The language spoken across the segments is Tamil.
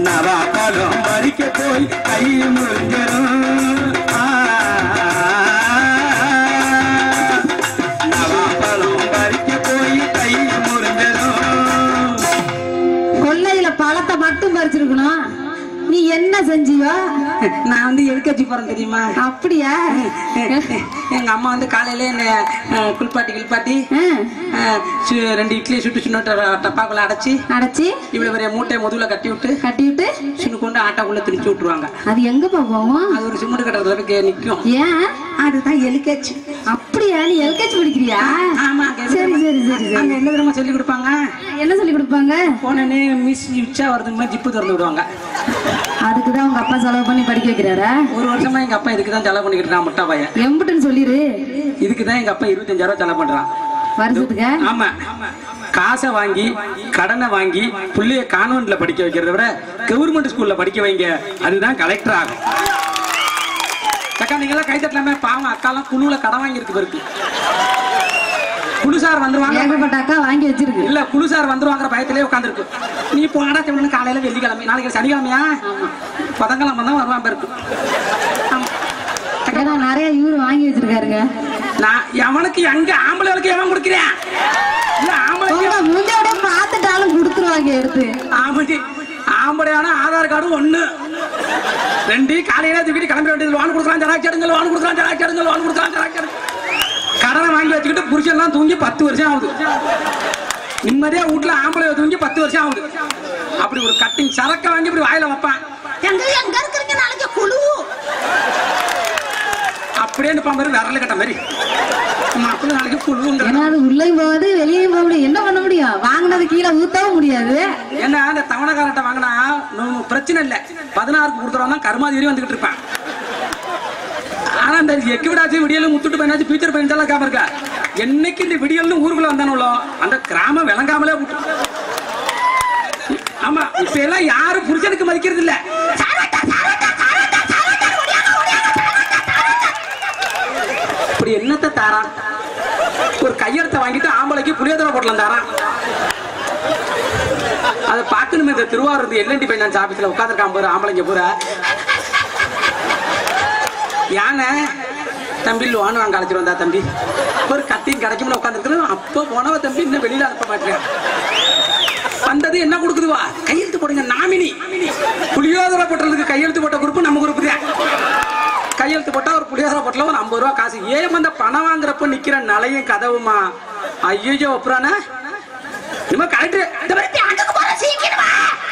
நவாப்பழம் பறிக்க போய் கை முறிஞ்சிடும் ஆ. நவாப்பழம் பறிக்க போய் கை முறிஞ்சிடும் கொல்லையில பழத்தை மட்டும் பறிச்சிருக்கணும் நீ என்ன செஞ்சியோ நான் வந்து எதுக்காச்சு போறேன் தெரியுமா அப்படியா எங்க அம்மா வந்து காலையில என்ன அஹ், குளிப்பாட்டி கிளிப்பாட்டி ஆ, அஹ், சு- ரெண்டு இட்லி சுட்டு சின்ன டப்பாக்குள்ள அடைச்சி அடைச்சி இவ்வளவு பெரிய மூட்டை முதுகுல கட்டி விட்டு கட்டிவிட்டு சின்ன கொண்டு ஆட்டாக்குள்ள திணிச்சு விட்டுருவாங்க அது எங்கப்பா போவோம் அது ஒரு சிமெண்ட் கட்டத்துல போய் கே- நிக்கும் ஏன் அதுதான் எலிக்காச்சு அப்படியா நீ எல்கேஜி படிக்கிறியா ஆமா அங்க என்ன சரி தெரியுமா- சரி சரி சரி அங்க என்ன தெரியுமா சொல்லி கொடுப்பாங்க என்ன சொல்லி கொடுப்பாங்க போனே மிஸ் உச்சா வரதுக்கு மாதிரி ஜிப்பு திறந்து விடுவாங்க அதுக்கு தான் உங்க அப்பா செலவு பண்ணி படிக்க வைக்கிறாரா ஒரு வருஷமா எங்க அப்பா இதுக்கு தான் செலவு பண்ணிக்கிட்டு இருக்கான் முட்டா பையன் எம்புட்டுன்னு சொல்லிரு இதுக்கு தான் எங்க அப்பா இருபத்தஞ்சாயிரம் ரூபாய் செலவு பண்றான் வருஷத்துக்கு ஆமா காசை வாங்கி கடனை வாங்கி புள்ளைய கான்வென்ட்ல படிக்க வைக்கிறத விட கவர்மெண்ட் ஸ்கூல்ல படிக்க வைங்க அதுதான் கலெக்டர் ஆகும் அக்கா நீங்க எல்லாம் கை தட்டலாமே பாவம் அக்காலாம் குழுல கடன் வாங்கி இருக்கு பிறகு குழுசார் வந்துருவாங்க ஏகப்பட்ட அக்கா வாங்கி வச்சிருக்கு இல்ல குழுசார் வந்துருவாங்கிற பயத்திலே உட்காந்துருக்கு நீ போனா செவனு காலையில வெள்ளிக்கிழமை நாளைக்கு சனிக்கிழமையா பதங்கிழமை தான் வருவான் பிறகு ஆமா. ஏன்னா நிறைய இவரு வாங்கி வச்சிருக்காருங்க நான் எவனுக்கு எங்க ஆம்பளைகளுக்கு எவன் கொடுக்கிறேன் இல்ல ஆம்பளைக்கு உங்க மூஞ்சோட பார்த்துட்டாலும் கொடுத்துருவாங்க எடுத்து ஆம்படி ஆம்படையான ஆதார் கார்டு ஒண்ணு ரெண்டு காலையில தூக்கிட்டு கிளம்ப வேண்டியது லோன் கொடுக்கலாம் ஜெராக்ஸ் எடுங்க லோன் கொடுக்கலாம் ஜெராக்ஸ் எடுங்க லோன் கொடுக்கலாம் ஜெராக்ஸ் எடுங்க கடனை வாங்கி வச்சுக்கிட்டு புருஷன்லாம் தூங்கி பத்து வருஷம் ஆகுது நிம்மதியா வீட்டுல ஆம்பளை தூங்கி பத்து வருஷம் ஆகுது அப்படி ஒரு கட்டிங் சரக்க வாங்கி இப்படி வாயில வைப்பான் எங்க எங்க இருக்கிறீங்க நாளைக்கு குழு அப்படியே நிப்பான் மாதிரி விரல கட்ட மாதிரி மாப்பிள்ளை நாளைக்கு குழுங்கிற ஏன்னா அது உள்ளேயும் போகாது வெளியேயும் போக முடியும் என்ன பண்ண முடியும் வாங்கினது கீழே ஊத்தவும் முடியாது ஏன்னா அந்த தவணைக்காரட்ட வாங்கினா நம்ம பிரச்சனை இல்லை பதினாறுக்கு கொடுத்துருவாங்க கருமாதிரி வந்துகிட்டு இருப்பான் ஆனா இந்த எக்கு விடாச்சு விடியலும் முத்துட்டு பையனாச்சு ஃபியூச்சர் பையன்ஸெல்லாம் காம இருக்கா என்னைக்கு இந்த விடியல்னு ஊருக்குள்ள வந்தானுங்களோ அந்த கிராமம் விளங்காமலே விட்டு ஆமா இப்ப எல்லாம் யாரும் புருஷனுக்கு மதிக்கிறது இல்ல இப்படி என்னத்தை தாரான் ஒரு கையெழுத்தை வாங்கிட்டு ஆம்பளைக்கு புளியோதரை போட்டலாம் தாரான் அதை பார்க்கணுமே இந்த திருவாரூர் எல்என்டி ஃபைனான்ஸ் ஆபீஸ்ல உட்காந்துருக்கான் பாரு ஆம்பளைங்க பூரா யானை தம்பி லோன் வாங்க அழைச்சிட்டு வந்தா தம்பி ஒரு கத்தியும் கிடைக்கும்னு உட்காந்துருக்கணும் அப்போ போனவ தம்பி இன்னும் வெளியில அனுப்ப மாட்டேன் வந்தது என்ன கொடுக்குதுவா கையெழுத்து போடுங்க நாமினி புளியோதரை போட்டுறதுக்கு கையெழுத்து போட்ட குரூப் நம்ம குரூப் தான் கையெழுத்து போட்டா ஒரு புளியோதரை போட்டல ஒரு ஐம்பது ரூபா காசு ஏன் அந்த பணம் வாங்குறப்ப நிக்கிற நிலையும் கதவுமா ஐயோ அப்புறானே இனிமே கலெக்டர் இந்த மாதிரி அங்க போற சீக்கிரமா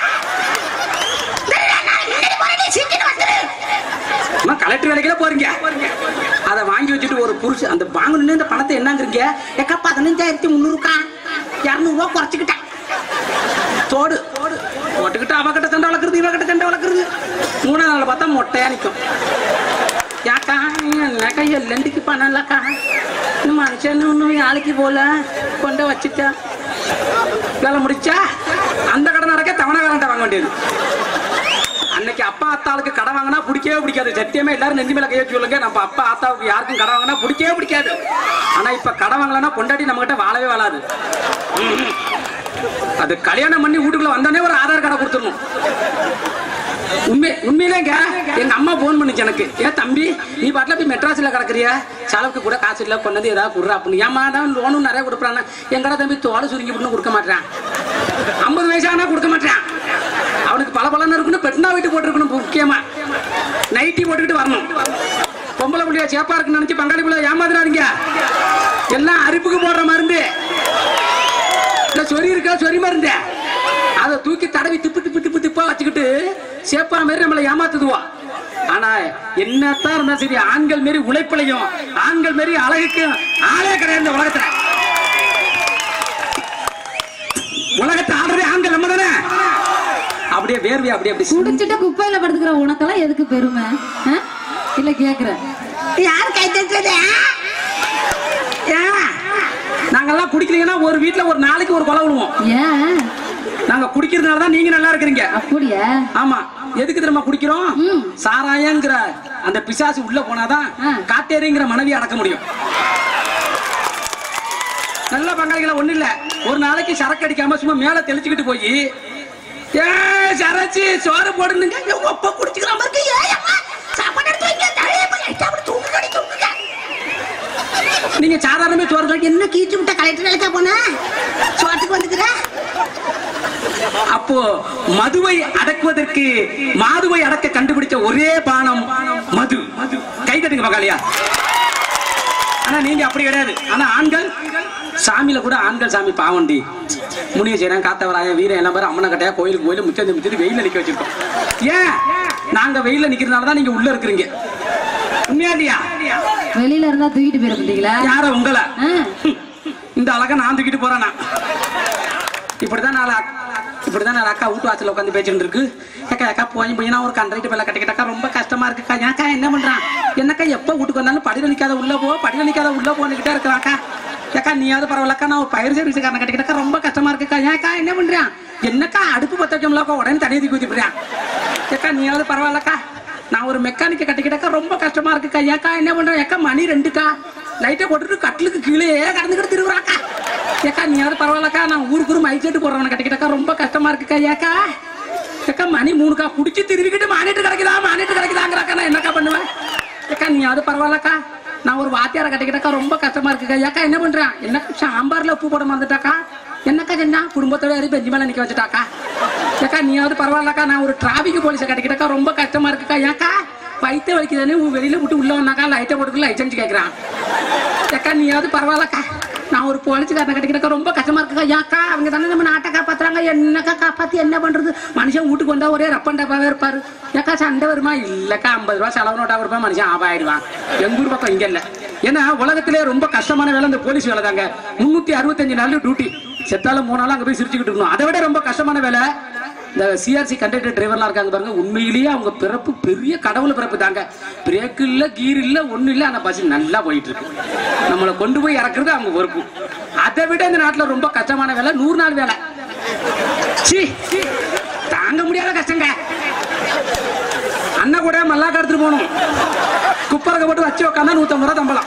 அம்மா கலெக்டர் வேலைக்குல போறீங்க அதை வாங்கி வச்சுட்டு ஒரு புருஷன் அந்த வாங்கணும்னு இந்த பணத்தை என்னங்கிறீங்க ஏக்கா பதினஞ்சாயிரத்தி முந்நூறுக்கா இரநூறுவா குறைச்சிக்கிட்டேன் தோடு தோடு போட்டுக்கிட்டு அவகிட்ட சண்டை வளர்க்குறது இவகிட்ட சண்டை வளர்க்குறது மூணாவது நாள் பார்த்தா மொட்டையா நிற்கும் யாக்கா என்னக்கா எல்லண்டிக்கு பணம் இல்லக்கா இந்த மனுஷன் ஒன்றும் வேலைக்கு போல கொண்டு வச்சுட்டா வேலை முடிச்சா அந்த கடன் நடக்க தவணைக்காரன்ட்ட வாங்க வேண்டியது அன்னைக்கு அப்பா அத்தாளுக்கு கடன் வாங்கினா பிடிக்கவே பிடிக்காது சத்தியமே எல்லாரும் நெஞ்சு மேல கையை சொல்லுங்க நம்ம அப்பா அத்தாவுக்கு யாருக்கும் கடன் வாங்கினா பிடிக்கவே பிடிக்காது ஆனா இப்ப கடன் வாங்கலன்னா பொண்டாட்டி நம்ம கிட்ட வாழவே வாழாது ம்ஹும். அது கல்யாணம் பண்ணி வீட்டுக்குள்ள வந்தோடனே ஒரு ஆதார் கார்டை கொடுத்துடணும் உண்மை உண்மையிலேங்க எங்க அம்மா போன் பண்ணுச்சு எனக்கு ஏன் தம்பி நீ பாட்டில் போய் மெட்ராஸ்ல கிடக்குறிய செலவுக்கு கூட காசு இல்லை கொண்டது ஏதாவது கொடுறா அப்படின்னு ஏமா தான் லோனும் நிறைய கொடுக்குறாங்க எங்கடா தம்பி தோலை சுருங்கி விட்டு கொடுக்க மாட்டேன் ஐம்பது வயசானா கொடுக்க மாட்டேன் அவனுக்கு பல பலன்னு இருக்குன்னு பெட்னா வீட்டு போட்டுருக்கணும் முக்கியமா நைட்டி போட்டுக்கிட்டு வரணும் பொம்பளை புள்ளியா சேப்பா இருக்குன்னு நினைச்சு பங்காளி புள்ள ஏமாத்துறாருங்க எல்லாம் அரிப்புக்கு போடுற மருந்து இல்ல சொறி இருக்கா சொறி மருந்து அதை தூக்கி தடவி திப்பு திப்பு திப்பு திப்பா வச்சுக்கிட்டு சேப்பா மாதிரி நம்மளை ஏமாத்துதுவா ஆனா என்னத்தான் இருந்தா சரி ஆண்கள் மாரி உழைப்பிலையும் ஆண்கள் மாரி அழகுக்கு ஆளே கிடையாது இந்த உலகத்துல உலகத்தை ஆடுறதே ஆண்கள் நம்ம தானே அப்படியே வேர்வை அப்படியே அப்படி குடிச்சிட்டு குப்பையில படுத்துக்கிற உனக்கெல்லாம் எதுக்கு பெருமை ஆ? இல்ல கேக்குறேன் யார் கை தட்டுறது ஏன் நாங்கெல்லாம் குடிக்கலீங்கன்னா ஒரு வீட்ல ஒரு நாளைக்கு ஒரு கொலை விடுவோம் ஏன் நாங்க குடிக்கிறதுனால தான் நீங்க நல்லா இருக்கிறீங்க அப்படியா ஆமா எதுக்கு தெரியுமா குடிக்கிறோம் ம். சாராயங்கிற அந்த பிசாசு உள்ள போனாதான் ஆ. காட்டேரிங்கிற மனைவி அடக்க முடியும் நல்ல பங்காளிகளை ஒண்ணு இல்ல ஒரு நாளைக்கு சரக்கு அடிக்காம சும்மா மேல தெளிச்சுக்கிட்டு போய் ஏ சரச்சி சோறு போடுனுங்க எங்க அப்பா குடிச்சுக்கிற மாதிரி இருக்கு. ஏய் அம்மா, சாப்பாடு எடுத்து வைங்க. தலையை போய் லைட்டா அப்படி தூங்குங்கடி, தூங்குங்க. நீங்க சாதாரணமே சோறு சொல்லி என்ன கீச்சு விட்ட கலெக்டர் வேலைக்கா போன சோத்துக்கு வந்துக்கிற அப்போ மதுவை அடக்குவதற்கு மாதுவை அடக்க கண்டுபிடிச்ச ஒரே பானம் மது மது கை தட்டுங்க பகாலியா ஆனா நீங்க அப்படி கிடையாது ஆனா ஆண்கள் சாமியில கூட ஆண்கள் சாமி பாவண்டி முனிய செய்யறேன் காத்தவராய வீரன் எல்லாம் பேரும் அம்மனை கட்டையா கோயிலுக்கு கோயில முச்சந்தி முச்சந்தி வெயில நிக்க வச்சிருக்கோம் ஏன் நாங்க வெயில நிக்கிறதுனால தான் நீங்க உள்ள இருக்கிறீங்க உண்மையா இல்லையா வெளியில இருந்தா தூக்கிட்டு போயிருந்தீங்களா யார உங்களை இந்த அழகா நான் தூக்கிட்டு போறேனா இப்படிதான் நாலு அக்- இப்படிதான் நாலு அக்கா வீட்டு வாசல்ல உட்காந்து பேசிட்டு இருக்கு ஏக்கா ஏக்கா போய் போய் நான் ஒரு கண்டக்ட் பேல கட்டிக்கிட்டாக்கா ரொம்ப கஷ்டமா இருக்குக்கா ஏக்கா என்ன பண்றான் என்னக்கா எப்ப வீட்டுக்கு வந்தாலும் படியில நிக்காத உள்ள போ படியில நிக்காத உள்ள போன்னுக்கிட்டே இருக்கிறாக்கா ஏக்கா நீயாவது பரவாயில்லக்கா நான் ஒரு பயிர் சர்வீஸ்காரனை கட்டிக்கிட்டாக்கா ரொம்ப கஷ்டமா இருக்குக்கா ஏக்கா என்ன பண்றான் என்னக்கா அடுப்பு பத்த வச்சோம்லக்கா உடனே தண்ணி தூக்கி ஊத்திடுறான் ஏக்கா நீயாவது பரவாயில்லக்கா நான் ஒரு மெக்கானிக்க கட்டிக்கிட்டாக்கா ரொம்ப கஷ்டமா இருக்குக்கா ஏக்கா என்ன பண்றேன் ஏக்கா மணி ரெண்டுக்கா லைட்டை போட்டுட்டு கட்டிலுக்கு கீழே கடந்துக்கிட்டு திருவுறாக்கா ஏக்கா நீயாவது பரவாயில்லக்கா நான் ஊருக்கு ஒரு மைக் செட்டு போடுறவனை கட்டிக்கிட்டாக்கா ரொம்ப கஷ்டமா இருக்குக்கா ஏக்கா ஏக்கா மணி மூணுக்கா குடிச்சு திருவிக்கிட்டு மானிட்டு கிடைக்குதா மானிட்டு கிடைக்குதாங்கிறாக்கா நான் என்னக்கா பண்ணுவேன் ஏக்கா நீயாவது பரவாயில்லக்கா நான் ஒரு வாத்தியாரை கட்டிக்கிட்டாக்கா ரொம்ப கஷ்டமா இருக்குக்கா ஏக்கா என்ன பண்றான் என்னக்கா சாம்பார்ல உப்பு போட மறந்துட்டாக்கா என்னக்கா என்ன குடும்பத்தோட ஏறி பெஞ்சு மேல நிக்க வச்சுட்டாக்கா ஏக்கா நீயாவது பரவாயில்லக்கா நான் ஒரு டிராபிக் போலீஸை கட்டிக்கிட்டாக்கா ரொம்ப கஷ்டமா இருக்குக்கா ஏக்கா வயிற்று வலிக்குதானே உன் வெளியில விட்டு உள்ள வந்தாக்கா லைட்டை போட்டுக்கு லைசன்ஸ் கேட்கறான் ஏக்கா நீயாவது பரவாயில்லக்கா நான் ஒரு போலீஸ்காரனை கட்டிக்கிட்டக்கா ரொம்ப கஷ்டமா இருக்குக்கா ஏக்கா அவங்க தானே நம்ம நாட்டை காப்பாத்துறாங்க என்னக்கா காப்பாத்தி என்ன பண்றது மனுஷன் வீட்டுக்கு வந்தா ஒரே ரப்பன் டப்பாவே இருப்பாரு ஏக்கா சண்டை வருமா இல்லக்கா ஐம்பது ரூபா செலவு நோட்டா இருப்பா மனுஷன் ஆபாயிடுவான் எங்க ஊர் பக்கம் இங்க இல்ல ஏன்னா உலகத்திலே ரொம்ப கஷ்டமான வேலை இந்த போலீஸ் வேலை தாங்க முன்னூத்தி அறுபத்தஞ்சு நாள் டியூட்டி செத்தாலும் மூணு நாள் அங்க போய் சிரிச்சுக்கிட்டு இருக்கணும் அதை விட ரொம்ப கஷ்டமான வேலை இந்த சிஆர்சி கண்டக்டர் டிரைவர்லாம் இருக்காங்க பாருங்க உண்மையிலேயே அவங்க பிறப்பு பெரிய கடவுள் பிறப்பு தாங்க பிரேக் இல்ல கீர் இல்ல ஒண்ணு இல்ல ஆனா பஸ் நல்லா போயிட்டு இருக்கு நம்மளை கொண்டு போய் இறக்குறது அவங்க பொறுப்பு அதை விட இந்த நாட்டுல ரொம்ப கஷ்டமான வேலை நூறு நாள் வேலை சீ தாங்க முடியாத கஷ்டங்க அண்ணன் கூட மல்லாக்க எடுத்துட்டு போகணும் குப்பரக போட்டு வச்சு உட்காந்தா நூத்தம்பது ரூபா தம்பலாம்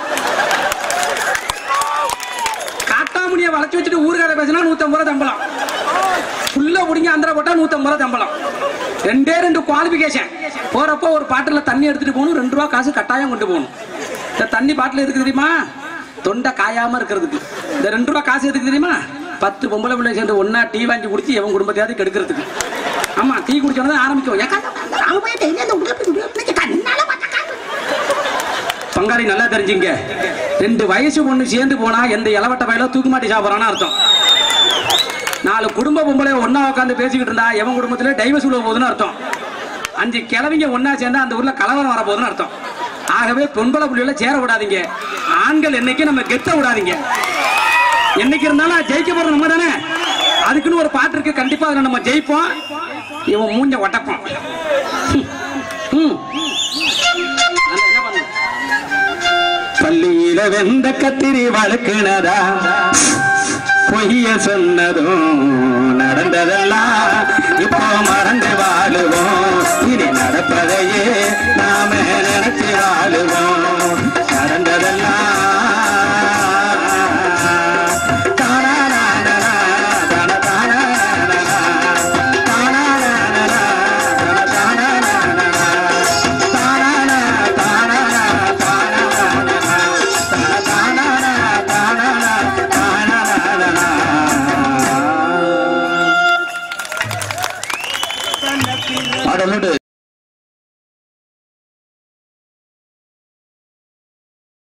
காட்டாமுனியை வளைச்சு வச்சுட்டு ஊருக்கார பேசினா நூத்தம்பது ரூபா தம்பலாம் ஃபுல்லா முடிங்க அந்தர போட்டா நூத்தம்பது ரூபா தம்பலாம் ரெண்டே ரெண்டு குவாலிபிகேஷன் போறப்போ ஒரு பாட்டில தண்ணி எடுத்துட்டு போகணும் ரெண்டு ரூபா காசு கட்டாயம் கொண்டு போகணும் இந்த தண்ணி பாட்டில் இருக்கு தெரியுமா தொண்டை காயாம இருக்கிறதுக்கு இந்த ரெண்டு ரூபா காசு எதுக்கு தெரியுமா பத்து பொம்பளை பிள்ளை சேர்ந்து ஒன்னா டீ வாங்கி குடிச்சு எவன் குடும்பத்தையாவது கெடுக்கிறதுக்கு ஆமா டீ குடிச்சோன்னு ஆரம்பிக்கும் ஏக்கா, அவன் போய் daily அந்த உள்ள போய் குடி- இன்னைக்கு கண்ணால பார்த்தாக்கா. பங்காளி நல்லா தெரிஞ்சுங்க ரெண்டு வயசு பொண்ணு சேர்ந்து போனா எந்த இளவட்ட பயில தூக்கு மாட்டி சாப்பிடறான்னு அர்த்தம் நாலு குடும்ப பொம்பளை ஒண்ணா உட்காந்து பேசிக்கிட்டு இருந்தா எவன் குடும்பத்துல டைவர்ஸ் உள்ள போகுதுன்னு அர்த்தம் அஞ்சு கிழவிங்க ஒண்ணா சேர்ந்தா அந்த ஊர்ல கலவரம் வர போகுதுன்னு அர்த்தம் ஆகவே பொம்பளை புள்ளிகளை சேர விடாதீங்க ஆண்கள் என்னைக்கு நம்ம கெத்த விடாதீங்க என்னைக்கு இருந்தாலும் ஜெயிக்க போறோம் நம்ம தானே அதுக்குன்னு ஒரு பாட்டு இருக்கு கண்டிப்பா அதுல நம்ம ஜெயிப்போம் இவன் மூஞ்ச ஒட்டப்போம் ம். நல்லா என்ன பண்ணும் பள்ளியில வெந்த கத்திரி வளர்க்கினதா பொய்ய சொன்னதும் நடந்ததெல்லாம் இப்போ மறந்து வாழுவோம் இனி நடப்பதையே நாம நினைச்சு வாழுவோம் நடந்ததெல்லாம் தானானானா, தானதானானா, தானானானா, தானதானானா, தானானா, தானானா, தானானா, தானானா, தானானா, தானானா. பாடலோடு